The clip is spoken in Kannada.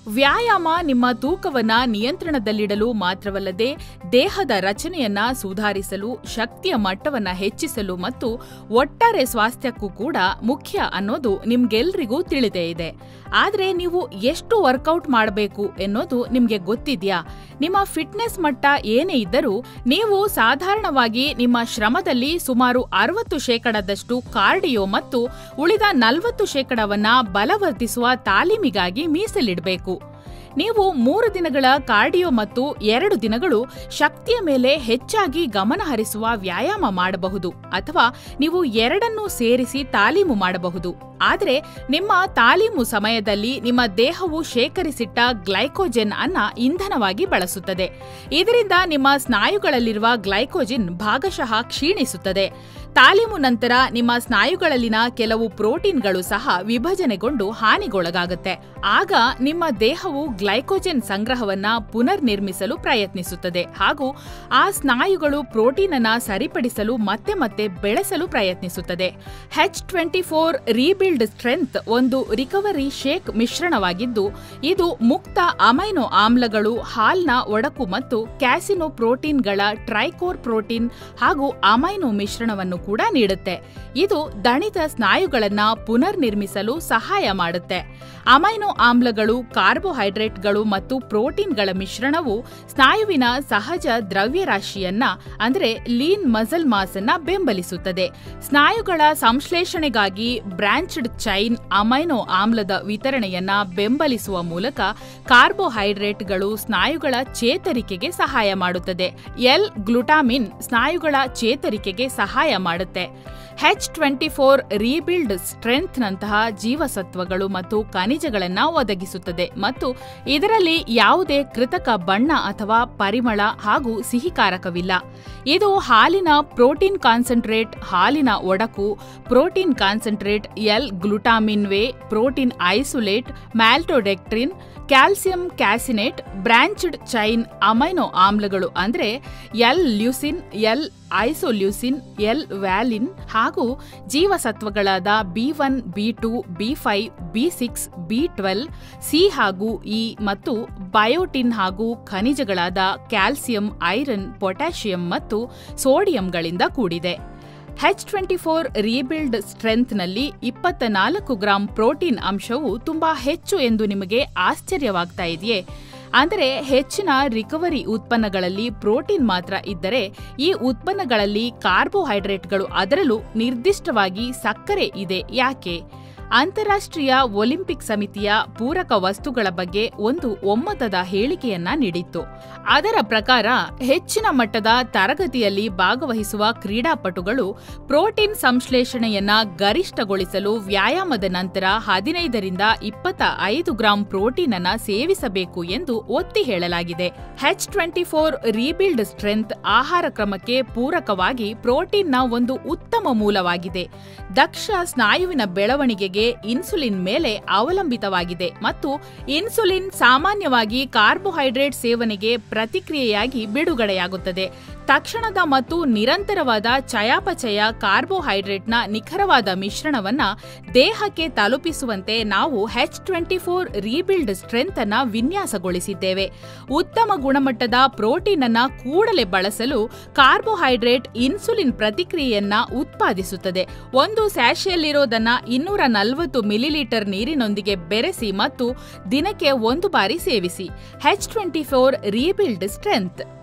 ವ್ಯಾಯಾಮ ನಿಮ್ಮ ತೂಕವನ್ನ ನಿಯಂತ್ರಣದಲ್ಲಿಡಲು ಮಾತ್ರವಲ್ಲದೆ ದೇಹದ ರಚನೆಯನ್ನ ಸುಧಾರಿಸಲು ಶಕ್ತಿಯ ಮಟ್ಟವನ್ನ ಹೆಚ್ಚಿಸಲು ಮತ್ತು ಒಟ್ಟಾರೆ ಸ್ವಾಸ್ಥ್ಯಕ್ಕೂ ಕೂಡ ಮುಖ್ಯ ಅನ್ನೋದು ನಿಮ್ಗೆಲ್ರಿಗೂ ತಿಳಿದೇ ಇದೆ ಆದ್ರೆ ನೀವು ಎಷ್ಟು ವರ್ಕೌಟ್ ಮಾಡಬೇಕು ಎನ್ನೋದು ನಿಮ್ಗೆ ಗೊತ್ತಿದ್ಯಾ ನಿಮ್ಮ ಫಿಟ್ನೆಸ್ ಮಟ್ಟ ಏನೇ ಇದ್ದರೂ ನೀವು ಸಾಧಾರಣವಾಗಿ ನಿಮ್ಮ ಶ್ರಮದಲ್ಲಿ ಸುಮಾರು ಅರವತ್ತು ಶೇಕಡದಷ್ಟು ಕಾರ್ಡಿಯೋ ಮತ್ತು ಉಳಿದ ನಲವತ್ತು ಶೇಕಡವನ್ನ ಬಲವರ್ಧಿಸುವ ತಾಲೀಮಿಗಾಗಿ ಮೀಸಲಿಡಬೇಕು ನೀವು ಮೂರು ದಿನಗಳ ಕಾರ್ಡಿಯೋ ಮತ್ತು ಎರಡು ದಿನಗಳು ಶಕ್ತಿಯ ಮೇಲೆ ಹೆಚ್ಚಾಗಿ ಗಮನ ಹರಿಸುವ ವ್ಯಾಯಾಮ ಮಾಡಬಹುದು ಅಥವಾ ನೀವು ಎರಡನ್ನೂ ಸೇರಿಸಿ ತಾಲೀಮು ಮಾಡಬಹುದು ಆದರೆ ನಿಮ್ಮ ತಾಲೀಮು ಸಮಯದಲ್ಲಿ ನಿಮ್ಮ ದೇಹವು ಶೇಖರಿಸಿಟ್ಟ ಗ್ಲೈಕೋಜೆನ್ ಅನ್ನ ಇಂಧನವಾಗಿ ಬಳಸುತ್ತದೆ ಇದರಿಂದ ನಿಮ್ಮ ಸ್ನಾಯುಗಳಲ್ಲಿರುವ ಗ್ಲೈಕೋಜಿನ್ ಭಾಗಶಃ ಕ್ಷೀಣಿಸುತ್ತದೆ ತಾಲೀಮು ನಂತರ ನಿಮ್ಮ ಸ್ನಾಯುಗಳಲ್ಲಿನ ಕೆಲವು ಪ್ರೋಟೀನ್ಗಳು ಸಹ ವಿಭಜನೆಗೊಂಡು ಹಾನಿಗೊಳಗಾಗುತ್ತೆ ಆಗ ನಿಮ್ಮ ದೇಹವು ಗ್ಲೈಕೋಜೆನ್ ಸಂಗ್ರಹವನ್ನ ಪುನರ್ನಿರ್ಮಿಸಲು ಪ್ರಯತ್ನಿಸುತ್ತದೆ ಹಾಗೂ ಆ ಸ್ನಾಯುಗಳು ಪ್ರೋಟೀನ್ ಅನ್ನ ಸರಿಪಡಿಸಲು ಮತ್ತೆ ಮತ್ತೆ ಬೆಳೆಸಲು ಪ್ರಯತ್ನಿಸುತ್ತದೆ H twenty four rebuild strength ಒಂದು ರಿಕವರಿ ಶೇಕ್ ಮಿಶ್ರಣವಾಗಿದ್ದು ಇದು ಮುಕ್ತ ಅಮೈನೋ ಆಮ್ಲಗಳು ಹಾಲ್ನ ಒಡಕು ಮತ್ತು ಕ್ಯಾಸಿನೋ ಪ್ರೋಟೀನ್ಗಳ ಟ್ರೈಕೋರ್ ಪ್ರೋಟೀನ್ ಹಾಗೂ ಅಮೈನೋ ಮಿಶ್ರಣವನ್ನು ಕೂಡ ನೀಡುತ್ತೆ ಇದು ದಣಿದ ಸ್ನಾಯುಗಳನ್ನ ಪುನರ್ನಿರ್ಮಿಸಲು ಸಹಾಯ ಮಾಡುತ್ತೆ ಅಮೈನೋ ಆಮ್ಲಗಳು ಕಾರ್ಬೋಹೈಡ್ರೇಟ್ಗಳು ಮತ್ತು ಪ್ರೋಟೀನ್ಗಳ ಮಿಶ್ರಣವು ಸ್ನಾಯುವಿನ ಸಹಜ ದ್ರವ್ಯರಾಶಿಯನ್ನ ಅಂದರೆ ಲೀನ್ ಮಸಲ್ ಮಾಸ್ ಅನ್ನ ಬೆಂಬಲಿಸುತ್ತದೆ ಸ್ನಾಯುಗಳ ಸಂಶ್ಲೇಷಣೆಗಾಗಿ ಬ್ರಾಂಚ್ಡ್ ಚೈನ್ ಅಮೈನೋ ಆಮ್ಲದ ವಿತರಣೆಯನ್ನ ಬೆಂಬಲಿಸುವ ಮೂಲಕ ಕಾರ್ಬೋಹೈಡ್ರೇಟ್ಗಳು ಸ್ನಾಯುಗಳ ಚೇತರಿಕೆಗೆ ಸಹಾಯ ಮಾಡುತ್ತದೆ ಎಲ್ ಗ್ಲುಟಾಮಿನ್ ಸ್ನಾಯುಗಳ ಚೇತರಿಕೆಗೆ ಸಹಾಯ ಮಾಡುತ್ತೆ ಹೆಚ್ ಟ್ವೆಂಟಿ ಫೋರ್ ರೀಬಿಲ್ಡ್ ಸ್ಟ್ರೆಂತ್ನಂತಹ ಜೀವಸತ್ವಗಳು ಮತ್ತು ಖನಿಜಗಳನ್ನು ಒದಗಿಸುತ್ತದೆ ಮತ್ತು ಇದರಲ್ಲಿ ಯಾವುದೇ ಕೃತಕ ಬಣ್ಣ ಅಥವಾ ಪರಿಮಳ ಹಾಗೂ ಸಿಹಿಕಾರಕವಿಲ್ಲ ಇದು ಹಾಲಿನ ಪ್ರೋಟೀನ್ ಕಾನ್ಸಂಟ್ರೇಟ್ ಹಾಲಿನ ಒಡಕು protein concentrate L glutamine whey protein isolate maltodextrin calcium caseinate branched chain amino ಆಮ್ಲಗಳು ಅಂದರೆ L leucine L isoleucine L valine ಹಾಗೂ ಜೀವಸತ್ವಗಳಾದ B one B two B five B six B twelve C ಹಾಗೂ ಇ ಮತ್ತು ಬಯೋಟಿನ್ ಹಾಗೂ ಖನಿಜಗಳಾದ ಕ್ಯಾಲ್ಸಿಯಂ ಐರನ್ ಪೊಟ್ಯಾಷಿಯಂ ಮತ್ತು ಸೋಡಿಯಂಗಳಿಂದ ಕೂಡಿದೆ ಹೆಚ್ ಟ್ವೆಂಟಿ ಫೋರ್ ರೀಬಿಲ್ಡ್ ಸ್ಟ್ರೆಂತ್ನಲ್ಲಿ ಇಪ್ಪತ್ತ ನಾಲ್ಕು ಗ್ರಾಂ ಪ್ರೋಟೀನ್ ಅಂಶವು ತುಂಬಾ ಹೆಚ್ಚು ಎಂದು ನಿಮಗೆ ಆಶ್ಚರ್ಯವಾಗ್ತಾ ಇದೆಯೇ ಅಂದರೆ ಹೆಚ್ಚಿನ ರಿಕವರಿ ಉತ್ಪನ್ನಗಳಲ್ಲಿ ಪ್ರೋಟೀನ್ ಮಾತ್ರ ಇದ್ದರೆ ಈ ಉತ್ಪನ್ನಗಳಲ್ಲಿ ಕಾರ್ಬೋಹೈಡ್ರೇಟ್ಗಳು ಅದರಲ್ಲೂ ನಿರ್ದಿಷ್ಟವಾಗಿ ಸಕ್ಕರೆ ಇದೆ ಯಾಕೆ ಅಂತಾರಾಷ್ಟ್ರೀಯ ಒಲಿಂಪಿಕ್ ಸಮಿತಿಯ ಪೂರಕ ವಸ್ತುಗಳ ಬಗ್ಗೆ ಒಂದು ಒಮ್ಮತದ ಹೇಳಿಕೆಯನ್ನ ನೀಡಿತ್ತು ಅದರ ಪ್ರಕಾರ ಹೆಚ್ಚಿನ ಮಟ್ಟದ ತರಗತಿಯಲ್ಲಿ ಭಾಗವಹಿಸುವ ಕ್ರೀಡಾಪಟುಗಳು ಪ್ರೋಟೀನ್ ಸಂಶ್ಲೇಷಣೆಯನ್ನ ಗರಿಷ್ಠಗೊಳಿಸಲು ವ್ಯಾಯಾಮದ ನಂತರ ಹದಿನೈದರಿಂದ ಇಪ್ಪತ್ತ ಐದು ಗ್ರಾಂ ಪ್ರೋಟೀನ್ ಅನ್ನ ಸೇವಿಸಬೇಕು ಎಂದು ಒತ್ತಿ ಹೇಳಲಾಗಿದೆ H twenty four rebuild strength ಆಹಾರ ಕ್ರಮಕ್ಕೆ ಪೂರಕವಾಗಿ ಪ್ರೋಟೀನ್ನ ಒಂದು ಉತ್ತಮ ಮೂಲವಾಗಿದೆ ದಕ್ಷ ಸ್ನಾಯುವಿನ ಬೆಳವಣಿಗೆಗೆ ಇನ್ಸುಲಿನ್ ಮೇಲೆ ಅವಲಂಬಿತವಾಗಿದೆ ಮತ್ತು ಇನ್ಸುಲಿನ್ ಸಾಮಾನ್ಯವಾಗಿ ಕಾರ್ಬೋಹೈಡ್ರೇಟ್ ಸೇವನೆಗೆ ಪ್ರತಿಕ್ರಿಯೆಯಾಗಿ ಬಿಡುಗಡೆಯಾಗುತ್ತದೆ ತಕ್ಷಣದ ಮತ್ತು ನಿರಂತರವಾದ ಚಯಾಪಚಯ ಕಾರ್ಬೋಹೈಡ್ರೇಟ್ನ ನಿಖರವಾದ ಮಿಶ್ರಣವನ್ನ ದೇಹಕ್ಕೆ ತಲುಪಿಸುವಂತೆ ನಾವು H twenty four rebuild strength ಅನ್ನ ವಿನ್ಯಾಸಗೊಳಿಸಿದ್ದೇವೆ ಉತ್ತಮ ಗುಣಮಟ್ಟದ ಪ್ರೋಟೀನ್ ಅನ್ನ ಕೂಡಲೇ ಬಳಸಲು ಕಾರ್ಬೋಹೈಡ್ರೇಟ್ ಇನ್ಸುಲಿನ್ ಪ್ರತಿಕ್ರಿಯೆಯನ್ನ ಉತ್ಪಾದಿಸುತ್ತದೆ ಒಂದು ಸ್ಯಾಶೆಯಲ್ಲಿರೋದನ್ನ ಇನ್ನೂರ ನಲವತ್ತು ಮಿಲಿಲೀಟರ್ ನೀರಿನೊಂದಿಗೆ ಬೆರೆಸಿ ಮತ್ತು ದಿನಕ್ಕೆ ಒಂದು ಬಾರಿ ಸೇವಿಸಿ H twenty four rebuild strength